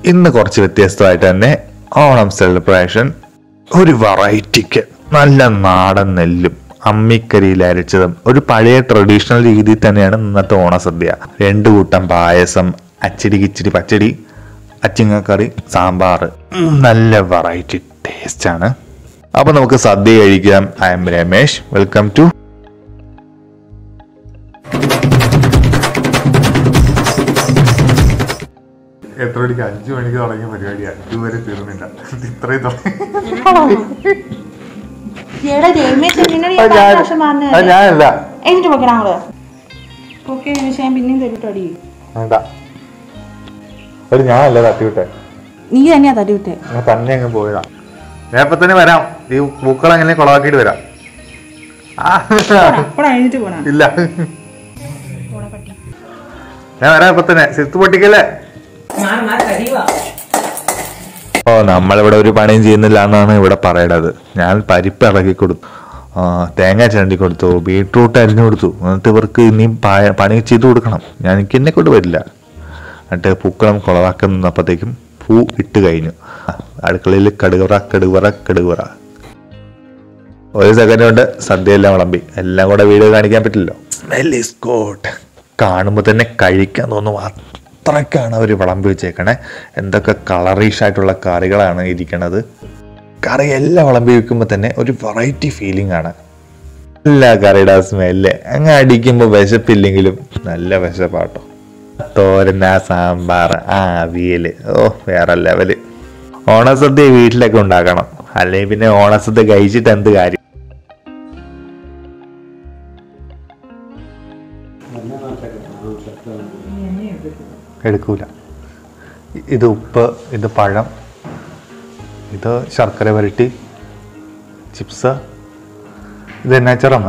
ഇന്ന് കുറച്ച് വ്യത്യസ്തമായിട്ട് തന്നെ ഓണം സെലിബ്രേഷൻ ഒരു വെറൈറ്റിക്ക് നല്ല നാടൻ നെല്ലും അമ്മിക്കരിയിൽ അരച്ചതും ഒരു പഴയ ട്രഡീഷണൽ രീതിയിൽ തന്നെയാണ് ഇന്നത്തെ ഓണസദ്യ രണ്ട് കൂട്ടം പായസം അച്ചടി കിച്ചടി പച്ചടി അച്ചിങ്ങക്കറി സാമ്പാർ നല്ല വെറൈറ്റി ടേസ്റ്റ് ആണ് അപ്പൊ നമുക്ക് സദ്യ കഴിക്കാം I am Ramesh welcome to എത്ര മണിക്ക് അഞ്ചു മണിക്ക് തുടങ്ങിയ പരിപാടിയാണ് ഇതുവരെ തീർന്നില്ല ഇത്രയും എടാ രമേശ് നിന്നോട് ഞാൻ അത് പല ഞാൻ- പ്രാവശ്യം പറഞ്ഞതല്ലേ? അത് ഞാനല്ല എന്നിട്ട് പൊക്കണം അങ്ങോട്ട് ഓക്കെ രമേശ് ഞാൻ പിന്നെയും തരുട്ടടി വേണ്ട ഒരു ഞാനല്ല തട്ടിവിട്ടെ നീ തന്നെയാ തടി വിട്ടേ ഞാൻ തന്നെ അങ്ങ് പോയതാ ഞാൻ ഇപ്പൊ തന്നെ വരാം ഈ പൂക്കൾ അങ്ങനെ കുളവാക്കിയിട്ട് വരാം ആ, അപ്പഴാ എഴുതിട്ട് പോണ ഇല്ല ഞാൻ വരാം ഇപ്പൊ തന്നെ സിത്ത് പൊട്ടിക്കല്ലേ ഓ നമ്മളിവിടെ ഒരു പണിയും ചെയ്യുന്നില്ല എന്നാണ് ഇവിടെ പറയണത് ഞാൻ പരിപ്പ് ഇളക്കി കൊടുത്തു ആ, തേങ്ങ ചിരണ്ടി കൊടുത്തു ബീട്രൂട്ട് അരിഞ്ഞു കൊടുത്തു എന്നിട്ട് ഇവർക്ക് ഇനിയും പായ- പണി ചെയ്തു കൊടുക്കണം ഞാൻ എനിക്ക് എന്നെ കൊണ്ട് വരില്ല എന്നിട്ട് പൂക്കളം കുളവാക്കാൻ നിന്നപ്പോഴത്തേക്കും പൂ ഇട്ട് കഴിഞ്ഞു ആ, അടുക്കളയിൽ കടുകുറ കടുകുറ കടുകുറ ഒരു സെക്കൻഡ് കൊണ്ട് സദ്യ എല്ലാം വിളമ്പി എല്ലാം കൂടെ വീഡിയോ കാണിക്കാൻ പറ്റില്ലല്ലോ സ്മെൽ ഈസ് ഗുഡ് കാണുമ്പോൾ തന്നെ കഴിക്കാൻ തോന്നും അത്രയ്ക്കാണ് അവർ വിളമ്പി വെച്ചേക്കണേ എന്തൊക്കെ കളറിഷ് ആയിട്ടുള്ള കറികളാണ് ഇരിക്കണത് കറി എല്ലാം വിളമ്പി വെക്കുമ്പോൾ തന്നെ ഒരു വെറൈറ്റി ഫീലിംഗ് ആണ് എല്ലാ കറിയുടെ സ്മെല്ല് അങ്ങ് അടിക്കുമ്പോൾ വിശപ്പില്ലെങ്കിലും നല്ല വിശപ്പാട്ടോ തോരൻ ആ സാമ്പാർ ആ അവിയല് ഓ വേറെ ലെവല് ഓണസദ്യ വീട്ടിലൊക്കെ ഉണ്ടാക്കണം അല്ലെങ്കിൽ പിന്നെ ഓണസദ്യ കഴിച്ചിട്ട് എന്ത് കാര്യം എടുക്കൂല ഇത് ഉപ്പ് ഇത് പഴം ഇത് ശർക്കര വരട്ടി ചിപ്സ് ഇത് എന്നാ ചെറമ്മ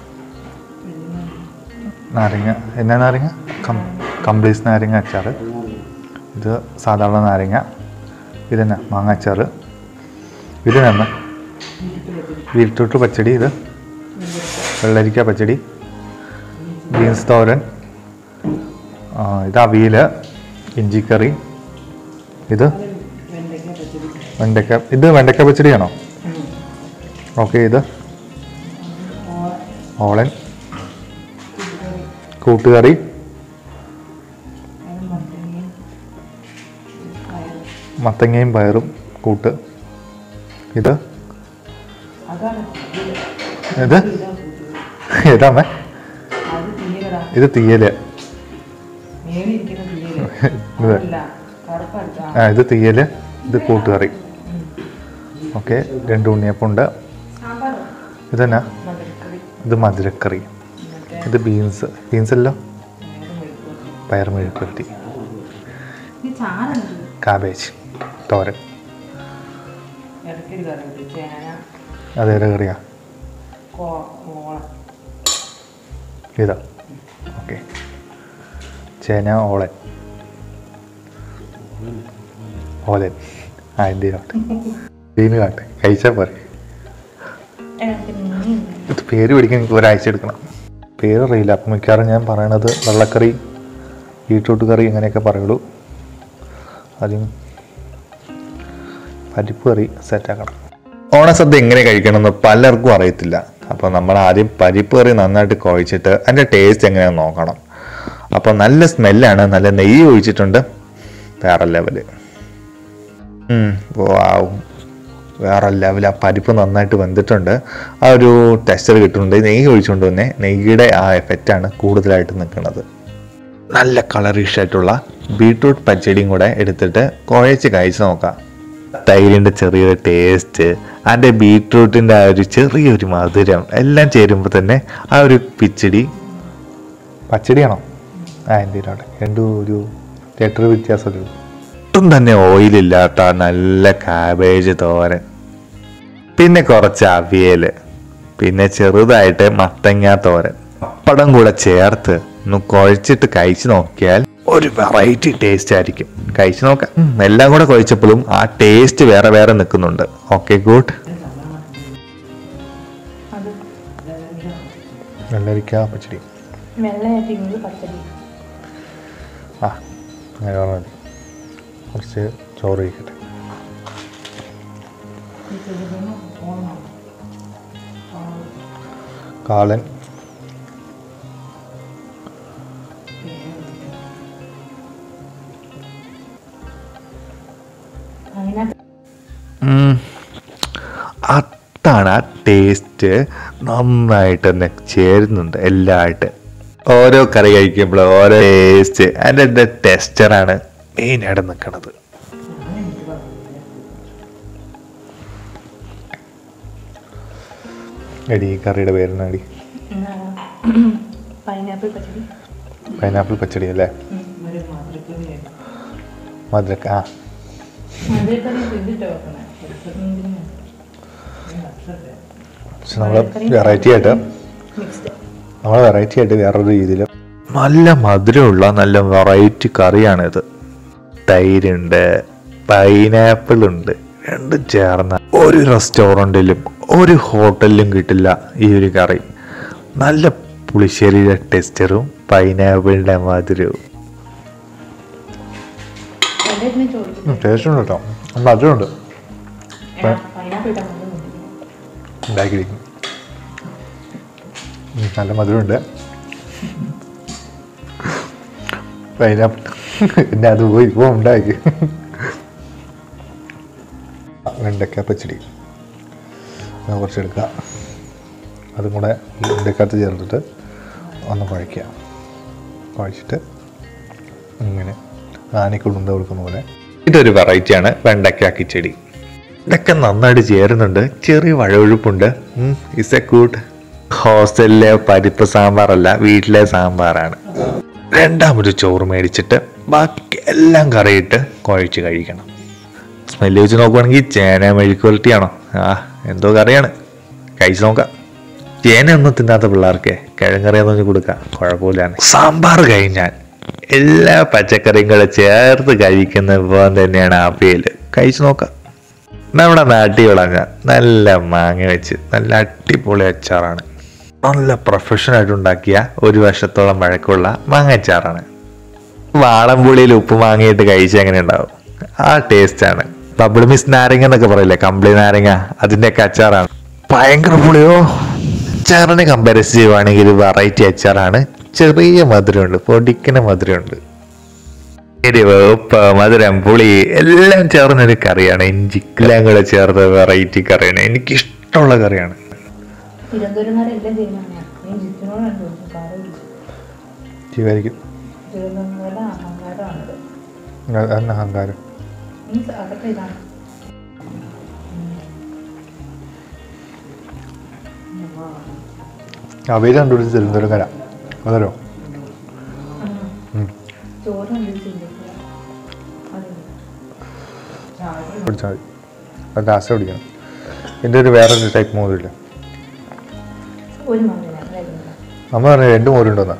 നാരങ്ങ എന്നാ നാരങ്ങ കം കംപ്ലീസ് നാരങ്ങ അച്ചാർ ഇത് സാധാരണ നാരങ്ങ ഇതെന്നാ മാങ്ങ അച്ചാർ ഇതെന്നാ ബീറ്റ്റൂട്ട് പച്ചടി ഇത് വെള്ളരിക്ക പച്ചടി ബീൻസ് തോരൻ ആ, ഇത് അവിയൽ ഇഞ്ചിക്കറി ഇത് വെണ്ടക്ക ഇത് വെണ്ടക്ക പച്ചടിയാണോ ഓക്കെ ഇത് ഓളൻ കൂട്ടുകറി മത്തങ്ങയും പയറും കൂട്ട് ഇത് ഇത് ഏതാമേ ഇത് തീയല് ഇത് ആ ഇത് തീയല് ഇത് കൂട്ടുകറി ഓക്കെ രണ്ട് ഉണ്ണിയപ്പുണ്ട് ഇതെന്നാ ഇത് മധുരക്കറി ഇത് ബീൻസ് ബീൻസ് അല്ലോ പയർ മെഴുക്കുരട്ടി കാബേജ് തോരൻ അതേറെ കറിയാ ഇതാ ഓക്കെ ചേന ഓളൻ ഓലൻ ആ എന്ത് കാട്ടെ മീൻ കാട്ടെ കഴിച്ചാൽ പോരെ ഇത് പേര് പിടിക്കാൻ എനിക്ക് ഒരാഴ്ച എടുക്കണം പേര് അറിയില്ല അപ്പം മിക്കവാറും ഞാൻ പറയണത് വെള്ളക്കറി ബീട്രൂട്ട് കറി അങ്ങനെയൊക്കെ പറയുള്ളൂ ആദ്യം പരിപ്പ് കറി സെറ്റാക്കണം ഓണസദ്യ എങ്ങനെ കഴിക്കണമെന്ന് പലർക്കും അറിയത്തില്ല അപ്പോൾ നമ്മൾ ആദ്യം പരിപ്പ് കറി നന്നായിട്ട് കുഴച്ചിട്ട് അതിൻ്റെ ടേസ്റ്റ് എങ്ങനെയാണെന്ന് നോക്കണം അപ്പോൾ നല്ല സ്മെല്ലാണ് നല്ല നെയ്യ് ഒഴിച്ചിട്ടുണ്ട് വേറെ ലെവല് വാവും വേറെ ലെവൽ ആ പരിപ്പ് നന്നായിട്ട് വെന്തിട്ടുണ്ട് ആ ഒരു ടെക്സ്ചർ കിട്ടുന്നുണ്ട് നെയ്യ് ഒഴിച്ചുകൊണ്ട് തന്നെ നെയ്യുടെ ആ എഫക്റ്റാണ് കൂടുതലായിട്ട് നിൽക്കുന്നത് നല്ല കളറിഷ് ആയിട്ടുള്ള ബീട്രൂട്ട് പച്ചടിയും കൂടെ എടുത്തിട്ട് കുഴച്ച് കഴിച്ച് നോക്കാം തൈരിൻ്റെ ചെറിയൊരു ടേസ്റ്റ് അതിൻ്റെ ബീട്രൂട്ടിൻ്റെ ആ ഒരു ചെറിയൊരു മധുരം എല്ലാം ചേരുമ്പോൾ തന്നെ ആ ഒരു പിച്ചടി പച്ചടിയാണോ ആ എന്തിനാട്ടെ രണ്ടും ഒരു ലിറ്റർ വ്യത്യാസമല്ലേ ഉള്ളൂ. ഒട്ടും തന്നെ ഓയിലില്ലാത്ത നല്ല കാബേജ് തോരൻ പിന്നെ കുറച്ച് അവിയൽ പിന്നെ ചെറുതായിട്ട് മത്തങ്ങ തോരൻ പപ്പടം കൂടെ ചേർത്ത് ഒന്ന് കുഴച്ചിട്ട് കഴിച്ചു നോക്കിയാൽ ഒരു വെറൈറ്റി ടേസ്റ്റ് ആയിരിക്കും കഴിച്ചു നോക്കാം ഉം, എല്ലാം കൂടെ കുഴച്ചപ്പോഴും ആ ടേസ്റ്റ് വേറെ വേറെ നിൽക്കുന്നുണ്ട് ഓക്കെ ഗുഡ് വെള്ളരിക്ക പച്ചടി വെള്ളയായിട്ട് പച്ചടി ആ അങ്ങനെ പറഞ്ഞാൽ മതി കുറച്ച് ചോറ് കഴിക്കട്ടെ കാളൻ അതിനകത്ത് അതാണ് ആ ടേസ്റ്റ് നന്നായിട്ട് തന്നെ ചേരുന്നുണ്ട് എല്ലാമായിട്ട് ഓരോ കറി കഴിക്കുമ്പോൾ ഓരോ ടേസ്റ്റ് അതിൻ്റെ ടെസ്റ്ററാണ് മെയിനായിട്ട് നിൽക്കുന്നത് എടി ഈ കറിയുടെ പേരെന്നാടി പൈനാപ്പിൾ പച്ചടി പൈനാപ്പിൾ പച്ചടി അല്ലേ മധുരക്ക ആ പക്ഷെ നമ്മൾ വെറൈറ്റി ആയിട്ട് മിക്സ്ഡ് നമ്മൾ വെറൈറ്റി ആയിട്ട് വേറൊരു രീതിയിൽ നല്ല മധുരമുള്ള നല്ല വെറൈറ്റി കറിയാണിത് തൈരുണ്ട് പൈനാപ്പിൾ ഉണ്ട് രണ്ടും ചേർന്ന ഒരു റെസ്റ്റോറൻറ്റിലും ഒരു ഹോട്ടലിലും കിട്ടില്ല ഈ ഒരു കറി നല്ല പുളിശ്ശേരിയുടെ ടെക്സ്ചറും പൈനാപ്പിളിൻ്റെ മധുരവും എൻ്റെ ചോദിക്കും ടേസ്റ്റ് ഉണ്ട് കേട്ടോ മധുരമുണ്ട് പൈനാപ്പിൾ ഇട്ടാൽ മതി ഉണ്ടാക്കിയിരിക്കും ഉം, നല്ല മധുരമുണ്ട് പൈനാപ്പിൾ പിന്നെ അത് പോയി ഇപ്പോൾ ഉണ്ടാക്കി വെണ്ടക്ക പച്ചടി അത് കുറച്ചെടുക്കുക അതും കൂടെ ഈ വെണ്ടക്കകത്ത് ചേർത്തിട്ട് ഒന്ന് കുഴയ്ക്കുക കുഴച്ചിട്ട് ഇങ്ങനെ ആനയ്ക്ക് ഉണ്ട കൊടുക്കുന്ന പോലെ ഇതൊരു വെറൈറ്റിയാണ് വെണ്ടക്ക കിച്ചടി ഇതൊക്കെ നന്നായിട്ട് ചേരുന്നുണ്ട് ചെറിയ വഴവഴുപ്പുണ്ട് ഇസ് എ ഗുഡ് ഹോസ്റ്റലിലെ പരിപ്പ് സാമ്പാറല്ല വീട്ടിലെ സാമ്പാറാണ് രണ്ടാമത് ചോറ് മേടിച്ചിട്ട് ബാക്കി എല്ലാം കറിയിട്ട് കുഴച്ച് കഴിക്കണം സ്മെല്ല് വെച്ച് നോക്കുവാണെങ്കിൽ ചേന മെഴുക്കുവരട്ടിയാണോ ആ എന്തോ കറിയാണ് കഴിച്ച് നോക്കാം ചേന ഒന്നും തിന്നാത്ത പിള്ളേർക്ക് കിഴങ്ങറിയാന്ന് പറഞ്ഞ് കൊടുക്കാം കുഴപ്പമില്ലാണ് സാമ്പാർ കഴിഞ്ഞാൽ എല്ലാ പച്ചക്കറിയും കൂടെ ചേർത്ത് കഴിക്കുന്ന വിഭവം തന്നെയാണ് ആപ്പിയൽ കഴിച്ചു നോക്കാം നമ്മുടെ നാട്ടിൽ വിളഞ്ഞ നല്ല മാങ്ങ വെച്ച് നല്ല അടിപൊളി അച്ചാറാണ് നല്ല പ്രൊഫഷനായിട്ട് ഉണ്ടാക്കിയ ഒരു വർഷത്തോളം വഴക്കമുള്ള മാങ്ങച്ചാറാണ് വാളംപുളിയിൽ ഉപ്പ് മാങ്ങയിട്ട് കഴിച്ച് എങ്ങനെ ഉണ്ടാവും ആ ടേസ്റ്റാണ് ബബിൾ മിസ് നാരങ്ങ എന്നൊക്കെ പറയില്ലേ കമ്പിളി നാരങ്ങ അതിൻ്റെയൊക്കെ അച്ചാറാണ് ഭയങ്കര പുളിയോ അച്ചാറിനെ കമ്പാരിസ് ചെയ്യുവാണെങ്കിൽ ഒരു വെറൈറ്റി അച്ചാറാണ് ചെറിയ മധുരമുണ്ട് പൊടിക്കുന്ന മധുരമുണ്ട് എരിവ് ഉപ്പ് മധുരം പുളി എല്ലാം ചേർന്നൊരു കറിയാണ് ഇഞ്ചി എല്ലാം കൂടെ ചേർത്ത വെറൈറ്റി കറിയാണ് എനിക്കിഷ്ടമുള്ള കറിയാണ് തിരുവനന്തപുരംകാരെല്ലാം ചെയ്യുന്നതാണ് ഞാൻ ജിത്തിനോടാണ് ചോദിച്ചത് കാറ് വിളിച്ചു ജീവായിരിക്കും തിരുവനന്തപുരം അഹങ്കാരമാണത് അതാണ് അഹങ്കാരം മീൻസ് അതൊക്കെ ഇതാണ് അവയിൽ കണ്ടുപിടിച്ച് തിരുവനന്തപുരക്കാരാ അതല്ലോ ചോറ് കണ്ടിട്ടില്ല പിടിച്ചാൽ മതി അത് ലാസ്റ്റ് പിടിക്കണം എൻ്റെ ഒരു വേറൊരു ടൈപ്പ് മോതില്ല ഒരു മകന വരുന്നില്ല അമ്മ പറഞ്ഞ രണ്ട് മോരുണ്ടോന്നാ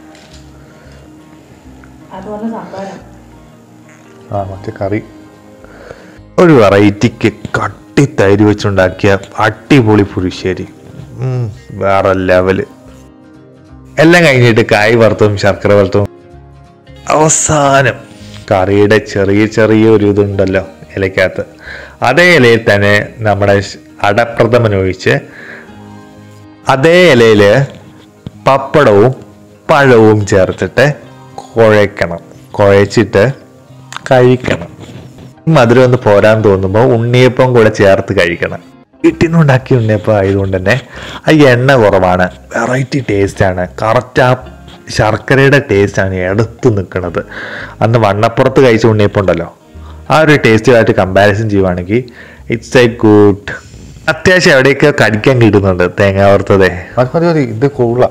അത് പറഞ്ഞ സംഭാരം ആ മറ്റേ കറി ഒരു വെറൈറ്റിക്ക് കട്ടി തൈര് വെച്ചുണ്ടാക്കിയ അടിപൊളി പുളിശ്ശേരി ഉം, വേറെ ലെവല് എല്ലാം കഴിഞ്ഞിട്ട് കായ് വറുത്തതും ശർക്കര വറുത്തതും അവസാനം കറിയുടെ ചെറിയ ചെറിയ ഒരു ഇതുണ്ടല്ലോ ഇലക്കകത്ത് അതേ ഇലയിൽ തന്നെ നമ്മുടെ ശ്- അടപ്രഥമൻ ഒഴിച്ച് അതേ ഇലയിൽ പപ്പടവും പഴവും ചേർത്തിട്ട് കുഴയ്ക്കണം കുഴച്ചിട്ട് കഴിക്കണം മധുരം ഒന്ന് പോരാൻ തോന്നുമ്പോൾ ഉണ്ണിയപ്പം കൂടെ ചേർത്ത് കഴിക്കണം വീട്ടിൽ നിന്ന് ഉണ്ടാക്കിയ ഉണ്ണിയപ്പം ആയതുകൊണ്ട് തന്നെ ആ എണ്ണ കുറവാണ് വെറൈറ്റി ടേസ്റ്റാണ് കറക്റ്റ് ആ ശർക്കരയുടെ ടേസ്റ്റാണ് എടുത്ത് നിൽക്കുന്നത് അന്ന് വണ്ണപ്പുറത്ത് കഴിച്ച ഉണ്ണിയപ്പം ഉണ്ടല്ലോ ആ ഒരു ടേസ്റ്റുമായിട്ട് കമ്പാരിസൺ ചെയ്യുവാണെങ്കിൽ ഇറ്റ്സ് എ ഗുഡ് അത്യാവശ്യം എവിടെയൊക്കെ കടിക്കാൻ കിട്ടുന്നുണ്ട് തേങ്ങ വറുത്തതേ അത് മതി മതി ഇത് കൂള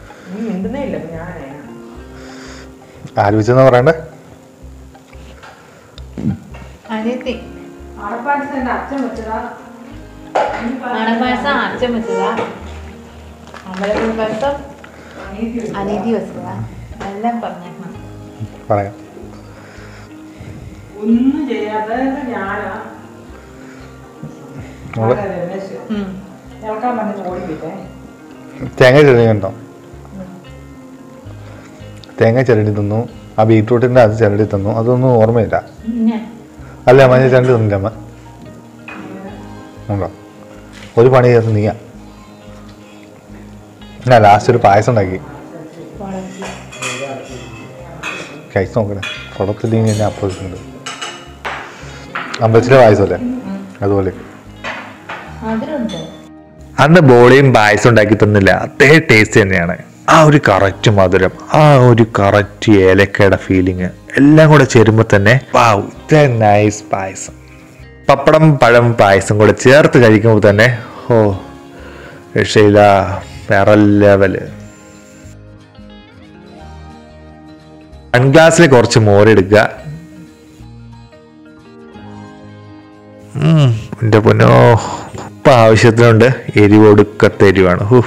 ആലോചിച്ചെന്ന് പറയണ്ടേ അനിയത്തി അടപ്പായസം അച്ഛൻ വെച്ചതാ അടപ്പായസം അച്ഛൻ വെച്ചതാ അമ്പലപ്പുഴ പായസം അനീതി വെച്ചതാ എല്ലാം പറഞ്ഞേക്കണം പറയാം ഒന്നും ചെയ്യാതെ ഞാനാ നമ്മള് വളരെ രമേശ് ഇളക്കാൻ പറഞ്ഞ് ഓടിപ്പിട്ടേ തേങ്ങ ചിരണ്ടി കണ്ടോ തേങ്ങ ചിരണ്ടി തന്നു ആ ബീട്രൂട്ടിൻ്റെ അത് ചിരണ്ടി തന്നു അതൊന്നും ഓർമ്മയില്ല പിന്നെ അല്ല അമ്മ ഞാൻ രണ്ട് തിന്നില്ല അമ്മ ഉണ്ടോ ഒരു പണി ചെയ്ത് നീയാ ഞാൻ ലാസ്റ്റ് ഒരു പായസം ഉണ്ടാക്കി വളർത്തി കഴിച്ച് നോക്കണേ കുളത്തില്ലെങ്കിൽ എന്നെ അപ്പോസിറ്റുണ്ട് അമ്പലത്തിലെ പായസമല്ലേ അതുപോലെ അതിലുണ്ട് അന്ന് ബോളിയും പായസം ഉണ്ടാക്കി തന്നില്ല അതേ ടേസ്റ്റ് തന്നെയാണ് ആ ഒരു കറക്റ്റ് മധുരം ആ ഒരു കറക്റ്റ് ഏലക്കയുടെ ഫീലിങ് എല്ലാം കൂടെ ചേരുമ്പോൾ തന്നെ വാവ് ഇത്ര നൈസ് പായസം പപ്പടം പഴം പായസം കൂടെ ചേർത്ത് കഴിക്കുമ്പോൾ തന്നെ ഓ രക്ഷയില്ല വേറെ ലെവല് ഗ്ലാസ്സിൽ കുറച്ച് മോരെടുക്കുക ഉം, എൻ്റെ പൊന്നോ ഇപ്പൊ ആവശ്യത്തിനുണ്ട് എരിവ് ഒടുക്കത്തെ എരിവാണ് ഹൂ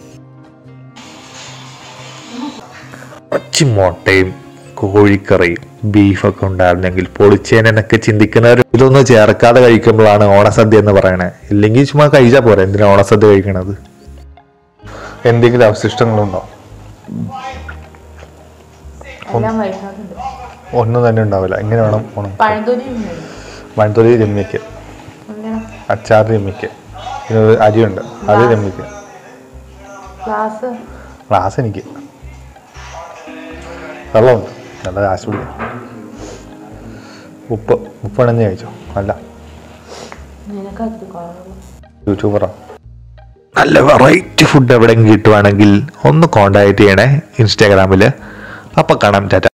കുറച്ച് മുട്ടയും കോഴിക്കറിയും ബീഫൊക്കെ ഉണ്ടായിരുന്നെങ്കിൽ പൊളിച്ചേനെന്നൊക്കെ ചിന്തിക്കുന്നവർ ഇതൊന്നും ചേർക്കാതെ കഴിക്കുമ്പോഴാണ് ഓണസദ്യ എന്ന് പറയണേ ഇല്ലെങ്കിൽ ചുമ്മാ കഴിച്ചാൽ പോരെ എന്തിനാ ഓണസദ്യ കഴിക്കണത് എന്തെങ്കിലും അവശിഷ്ടങ്ങളുണ്ടോ എല്ലാം വൈകുന്നുണ്ട് ഒന്നും തന്നെ ഉണ്ടാവില്ല എങ്ങനെ വേണം ഓണം പഴംതൊലി ഉണ്ട് മൺതൊലി രമ്യക്ക് അങ്ങനെ അച്ചാർ രമ്യക്ക് പിന്നെ ഒരു അരിയുണ്ട് അത് രമ്യക്ക് ഗ്ലാസ് ക്ലാസ് എനിക്ക് വെള്ളമുണ്ട് നല്ല കാശ് പിടിക്കാം ഉപ്പ് ഉപ്പ് അണഞ്ഞ് കഴിച്ചോ അല്ല നിനക്ക് അത് കുറവ് യൂട്യൂബറാ നല്ല വെറൈറ്റി ഫുഡ് എവിടെയെങ്കിലും കിട്ടുവാണെങ്കിൽ ഒന്ന് കോണ്ടാക്ട് ചെയ്യണേ ഇൻസ്റ്റാഗ്രാമിൽ അപ്പം കാണാം ടാറ്റ